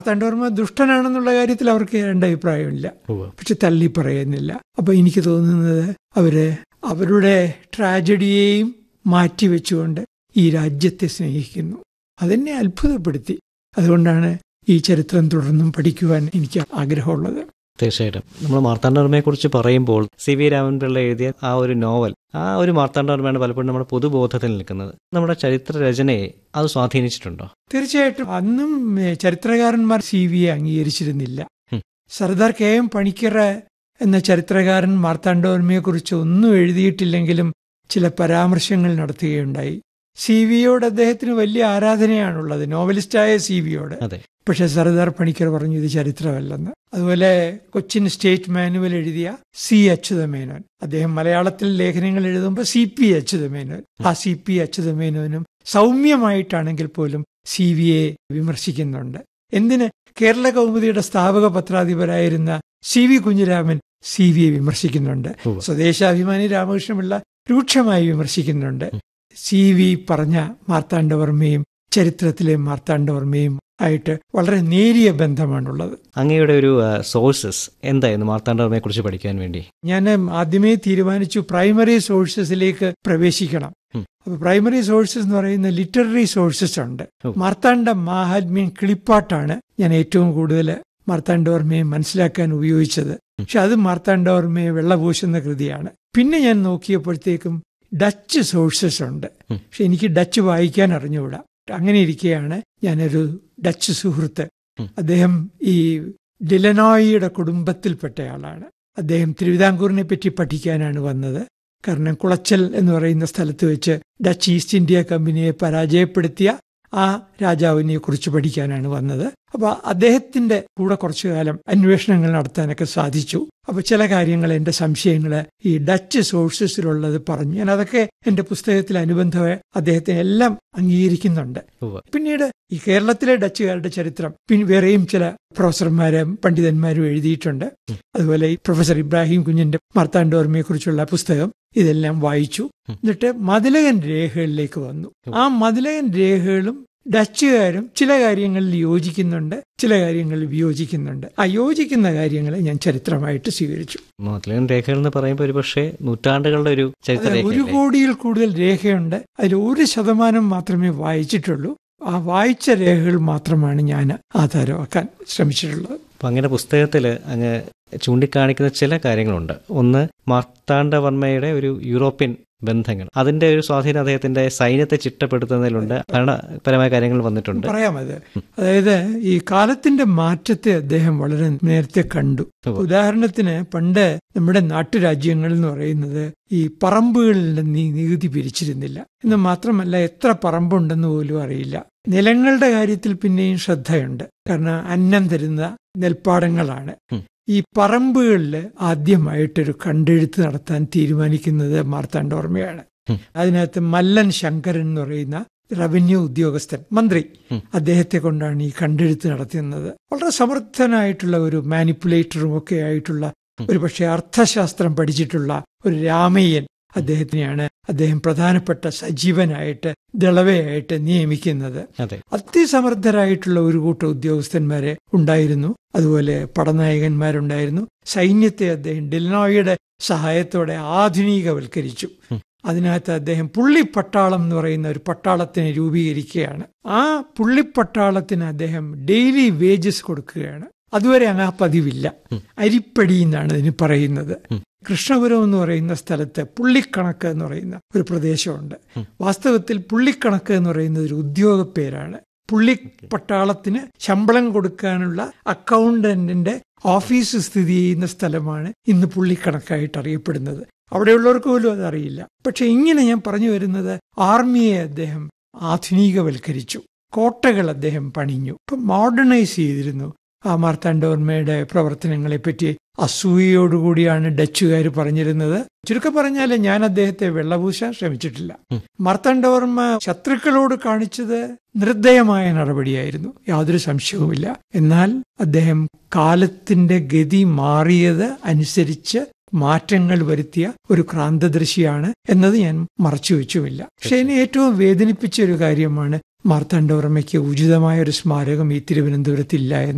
തണ്ടോർമ ദുഷ്ടനാണെന്നുള്ള കാര്യത്തിൽ അവർക്ക് രണ്ട് അഭിപ്രായമില്ല ഉവ്വ്. പക്ഷെ തള്ളി പറയുന്നില്ല അപ്പൊ എനിക്ക് തോന്നുന്നത് അവര് അവരുടെ ട്രാജഡിയെയും മാറ്റിവെച്ചുകൊണ്ട് ഈ രാജ്യത്തെ സ്നേഹിക്കുന്നു അതെന്നെ അത്ഭുതപ്പെടുത്തി അതുകൊണ്ടാണ് ഈ ചരിത്രം തുടർന്നും പഠിക്കുവാൻ എനിക്ക് ആഗ്രഹമുള്ളത് തീർച്ചയായിട്ടും നമ്മൾ മാർത്താണ്ഡവർമ്മയെ കുറിച്ച് പറയുമ്പോൾ സി വി രാമൻപിള്ള എഴുതിയ ആ ഒരു നോവൽ ആ ഒരു മാർത്താണ്ഡവർമ്മയാണ് പലപ്പോഴും നമ്മുടെ പൊതുബോധത്തിൽ നിൽക്കുന്നത് നമ്മുടെ ചരിത്ര രചനയെ അത് സ്വാധീനിച്ചിട്ടുണ്ടോ തീർച്ചയായിട്ടും അന്നും ഏ, ചരിത്രകാരന്മാർ സി വിയെ അംഗീകരിച്ചിരുന്നില്ല ഉം. സർദാർ കെ എം പണിക്കർ എന്ന ചരിത്രകാരൻ മാർത്താണ്ഡവർമ്മയെക്കുറിച്ച് ഒന്നും എഴുതിയിട്ടില്ലെങ്കിലും ചില പരാമർശങ്ങൾ നടത്തുകയുണ്ടായി സി വിയോട് അദ്ദേഹത്തിന് വലിയ ആരാധനയാണുള്ളത് നോവലിസ്റ്റായ സി വിയോട് അതെ പക്ഷെ സർദാർ പണിക്കർ പറഞ്ഞു ഇത് ചരിത്രമല്ലെന്ന് അതുപോലെ കൊച്ചിൻ സ്റ്റേറ്റ് മാനുവൽ എഴുതിയ സി അച്യുതമേനോൻ അദ്ദേഹം മലയാളത്തിൽ ലേഖനങ്ങൾ എഴുതുമ്പോൾ സി പി അച്യുതമേനോൻ ആ സി പി അച്യുതമേനോനും സൗമ്യമായിട്ടാണെങ്കിൽ പോലും സി വിയെ വിമർശിക്കുന്നുണ്ട് എന്തിന് കേരള കൗമുദിയുടെ സ്ഥാപക പത്രാധിപരായിരുന്ന സി വി കുഞ്ഞിരാമൻ സി വിയെ വിമർശിക്കുന്നുണ്ട് ഉവ്വ്. സ്വദേശാഭിമാനി രാമകൃഷ്ണപിള്ള രൂക്ഷമായി വിമർശിക്കുന്നുണ്ട് സി വി പറഞ്ഞ മാർത്താണ്ഡവർമ്മയും ചരിത്രത്തിലെ മാർത്താണ്ഡവർമ്മയും ആയിട്ട് വളരെ നേരിയ ബന്ധമാണുള്ളത് അങ്ങയുടെ ഒരു സോഴ്സസ് എന്തായിരുന്നു മാർത്താണ്ഡവർമ്മയെ കുറിച്ച് പഠിക്കാൻ വേണ്ടി ഞാൻ ആദ്യമേ തീരുമാനിച്ചു പ്രൈമറി സോഴ്സസിലേക്ക് പ്രവേശിക്കണം ഉം. അപ്പൊ പ്രൈമറി സോഴ്സസ് എന്ന് പറയുന്ന ലിറ്റററി സോഴ്സസ് ഉണ്ട് ഉം. മാർത്താണ്ഡ മാഹാത്മ്യം കിളിപ്പാട്ടാണ് ഞാൻ ഏറ്റവും കൂടുതൽ മാർത്താണ്ഡവർമ്മയെ മനസ്സിലാക്കാൻ ഉപയോഗിച്ചത് പക്ഷെ അത് മാർത്താണ്ഡവർമ്മയെ വെള്ളപൂശുന്ന കൃതിയാണ് പിന്നെ ഞാൻ നോക്കിയപ്പോഴത്തേക്കും ഡച്ച് സോഴ്സസ് ഉണ്ട് ഉം. പക്ഷെ എനിക്ക് ഡച്ച് വായിക്കാൻ അറിഞ്ഞുകൂടാ അങ്ങനെ ഇരിക്കെയാണ് ഞാനൊരു ഡച്ച് സുഹൃത്ത് ഉം. അദ്ദേഹം ഈ ഡിലനോയിയുടെ കുടുംബത്തിൽപ്പെട്ടയാളാണ് അദ്ദേഹം തിരുവിതാംകൂറിനെ പറ്റി പഠിക്കാനാണ് വന്നത് കാരണം കുളച്ചൽ എന്ന് പറയുന്ന സ്ഥലത്ത് വെച്ച് ഡച്ച് ഈസ്റ്റ് ഇന്ത്യ കമ്പനിയെ പരാജയപ്പെടുത്തിയ ആ രാജാവിനെ കുറിച്ച് പഠിക്കാനാണ് വന്നത് അപ്പൊ അദ്ദേഹത്തിന്റെ കൂടെ കുറച്ചു കാലം അന്വേഷണങ്ങൾ നടത്താനൊക്കെ സാധിച്ചു അപ്പൊ ചില കാര്യങ്ങൾ എന്റെ സംശയങ്ങൾ ഈ ഡച്ച് സോഴ്സസിലുള്ളത് പറഞ്ഞു ഞാൻ അതൊക്കെ എന്റെ പുസ്തകത്തിൽ അനുബന്ധമായി അദ്ദേഹത്തെ എല്ലാം അംഗീകരിക്കുന്നുണ്ട് ഉവ്വ്. പിന്നീട് ഈ കേരളത്തിലെ ഡച്ചുകാരുടെ ചരിത്രം പിന്നെ വേറെയും ചില പ്രൊഫസർമാരും പണ്ഡിതന്മാരും എഴുതിയിട്ടുണ്ട് അതുപോലെ ഈ പ്രൊഫസർ ഇബ്രാഹിം കുഞ്ഞിന്റെ മാർത്താണ്ഡോർമയെ കുറിച്ചുള്ള പുസ്തകം ഇതെല്ലാം വായിച്ചു ഉം. എന്നിട്ട് മതിലകൻ രേഖകളിലേക്ക് വന്നു ആ മതിലകൻ രേഖകളും ഡച്ചുകാരും ചില കാര്യങ്ങളിൽ യോജിക്കുന്നുണ്ട് ചില കാര്യങ്ങളിൽ വിയോജിക്കുന്നുണ്ട് ആ യോജിക്കുന്ന കാര്യങ്ങളെ ഞാൻ ചരിത്രമായിട്ട് സ്വീകരിച്ചു മോത്തിലൻ രേഖകൾ എന്ന് പറയുമ്പോൾ ഒരു പക്ഷേ നൂറ്റാണ്ടുകളുടെ ഒരു ചരിത്ര അതെ, ഒരു രേഖ കോടിയിൽ കൂടുതൽ രേഖയുണ്ട് അതിൽ ഒരു ശതമാനം മാത്രമേ വായിച്ചിട്ടുള്ളൂ ആ വായിച്ച രേഖകൾ മാത്രമാണ് ഞാൻ ആധാരമാക്കാൻ ശ്രമിച്ചിട്ടുള്ളത് അപ്പൊ അങ്ങനെ പുസ്തകത്തിൽ അങ്ങ് ചൂണ്ടിക്കാണിക്കുന്ന ചില കാര്യങ്ങളുണ്ട് ഒന്ന് മാർത്താണ്ഡവർമ്മയുടെ ഒരു യൂറോപ്യൻ ബന്ധങ്ങൾ അതിന്റെ ഒരു സ്വാധീനം അദ്ദേഹത്തിന്റെ സൈന്യത്തെ ചിട്ടപ്പെടുത്തുന്നതിലുണ്ട് ഭരണപരമായ കാര്യങ്ങൾ വന്നിട്ടുണ്ട് പറയാം അത് അതായത് ഈ കാലത്തിന്റെ മാറ്റത്തെ അദ്ദേഹം വളരെ നേരത്തെ കണ്ടു ഉവ്വ്. ഉദാഹരണത്തിന് പണ്ട് നമ്മുടെ നാട്ടുരാജ്യങ്ങൾ എന്ന് പറയുന്നത് ഈ പറമ്പുകളിൽ നീ നികുതി പിരിച്ചിരുന്നില്ല എന്ന് മാത്രമല്ല എത്ര പറമ്പുണ്ടെന്ന് പോലും അറിയില്ല നിലങ്ങളുടെ കാര്യത്തിൽ പിന്നെയും ശ്രദ്ധയുണ്ട് കാരണം അന്നം തരുന്ന നെൽപ്പാടങ്ങളാണ് ഉം. ഈ പറമ്പുകളിൽ ആദ്യമായിട്ടൊരു കണ്ടെഴുത്ത് നടത്താൻ തീരുമാനിക്കുന്നത് മാർത്താണ്ഡോർമ്മയാണ് ഉം. അതിനകത്ത് മല്ലൻ ശങ്കരൻ എന്ന് പറയുന്ന റവന്യൂ ഉദ്യോഗസ്ഥൻ മന്ത്രി ഉം. അദ്ദേഹത്തെ കൊണ്ടാണ് ഈ കണ്ടെഴുത്ത് നടത്തുന്നത് വളരെ സമർത്ഥനായിട്ടുള്ള ഒരു മാനിപ്പുലേറ്ററും ഒക്കെ ആയിട്ടുള്ള ഉം. ഒരു പക്ഷേ അർത്ഥശാസ്ത്രം പഠിച്ചിട്ടുള്ള ഒരു രാമയ്യൻ അദ്ദേഹത്തിനെയാണ് അദ്ദേഹം പ്രധാനപ്പെട്ട സജീവനായിട്ട് ദളവയായിട്ട് നിയമിക്കുന്നത് അതെ അതിസമർത്ഥരായിട്ടുള്ള ഒരു കൂട്ടം ഉദ്യോഗസ്ഥന്മാരെ ഉണ്ടായിരുന്നു അതുപോലെ പടനായകന്മാരുണ്ടായിരുന്നു സൈന്യത്തെ അദ്ദേഹം ഡിലനോയുടെ സഹായത്തോടെ ആധുനികവൽക്കരിച്ചു ഉം. അതിനകത്ത് അദ്ദേഹം പുള്ളിപ്പട്ടാളം എന്ന് പറയുന്ന ഒരു പട്ടാളത്തിനെ രൂപീകരിക്കുകയാണ് ആ പുള്ളിപ്പട്ടാളത്തിന് അദ്ദേഹം ഡെയിലി വേജസ് കൊടുക്കുകയാണ് അതുവരെ അങ്ങ് ആ പതിവില്ല ഉം. അരിപ്പടി എന്നാണ് ഇതിന് പറയുന്നത് ഉം. കൃഷ്ണപുരം എന്ന് പറയുന്ന സ്ഥലത്ത് പുള്ളിക്കണക്ക് എന്ന് പറയുന്ന ഒരു പ്രദേശമുണ്ട് വാസ്തവത്തിൽ പുള്ളിക്കണക്ക് എന്ന് പറയുന്നത് ഒരു ഉദ്യോഗ പേരാണ് പുള്ളി പട്ടാളത്തിന് ശമ്പളം കൊടുക്കാനുള്ള അക്കൗണ്ടന്റിന്റെ ഓഫീസ് സ്ഥിതി ചെയ്യുന്ന സ്ഥലമാണ് ഇന്ന് പുള്ളിക്കണക്കായിട്ട് അറിയപ്പെടുന്നത് അവിടെയുള്ളവർക്ക് പോലും അതറിയില്ല പക്ഷെ ഇങ്ങനെ ഞാൻ പറഞ്ഞു വരുന്നത് ആർമിയെ അദ്ദേഹം ആധുനികവൽക്കരിച്ചു കോട്ടകൾ അദ്ദേഹം പണിഞ്ഞു ഇപ്പൊ മോഡേണൈസ് ചെയ്തിരുന്നു ആ മാർത്താണ്ഡവർമ്മയുടെ പ്രവർത്തനങ്ങളെ പറ്റി അസൂയയോടുകൂടിയാണ് ഡച്ചുകാർ പറഞ്ഞിരുന്നത് ചുരുക്കം പറഞ്ഞാൽ ഞാൻ അദ്ദേഹത്തെ വെള്ളപൂശാൻ ശ്രമിച്ചിട്ടില്ല ഉം. മാർത്താണ്ഡവർമ്മ ശത്രുക്കളോട് കാണിച്ചത് നിർദ്ദയമായ നടപടിയായിരുന്നു യാതൊരു സംശയവുമില്ല എന്നാൽ അദ്ദേഹം കാലത്തിന്റെ ഗതി മാറിയത് അനുസരിച്ച് മാറ്റങ്ങൾ വരുത്തിയ ഒരു ക്രാന്തദൃശിയാണ് എന്നത് ഞാൻ മറച്ചുവെച്ചുമില്ല പക്ഷെ എന്നെ ഏറ്റവും വേദനിപ്പിച്ച ഒരു കാര്യമാണ് മാർത്താണ്ഡവർമ്മയ്ക്ക് ഉചിതമായ ഒരു സ്മാരകം ഈ തിരുവനന്തപുരത്ത് ഇല്ല എന്ന്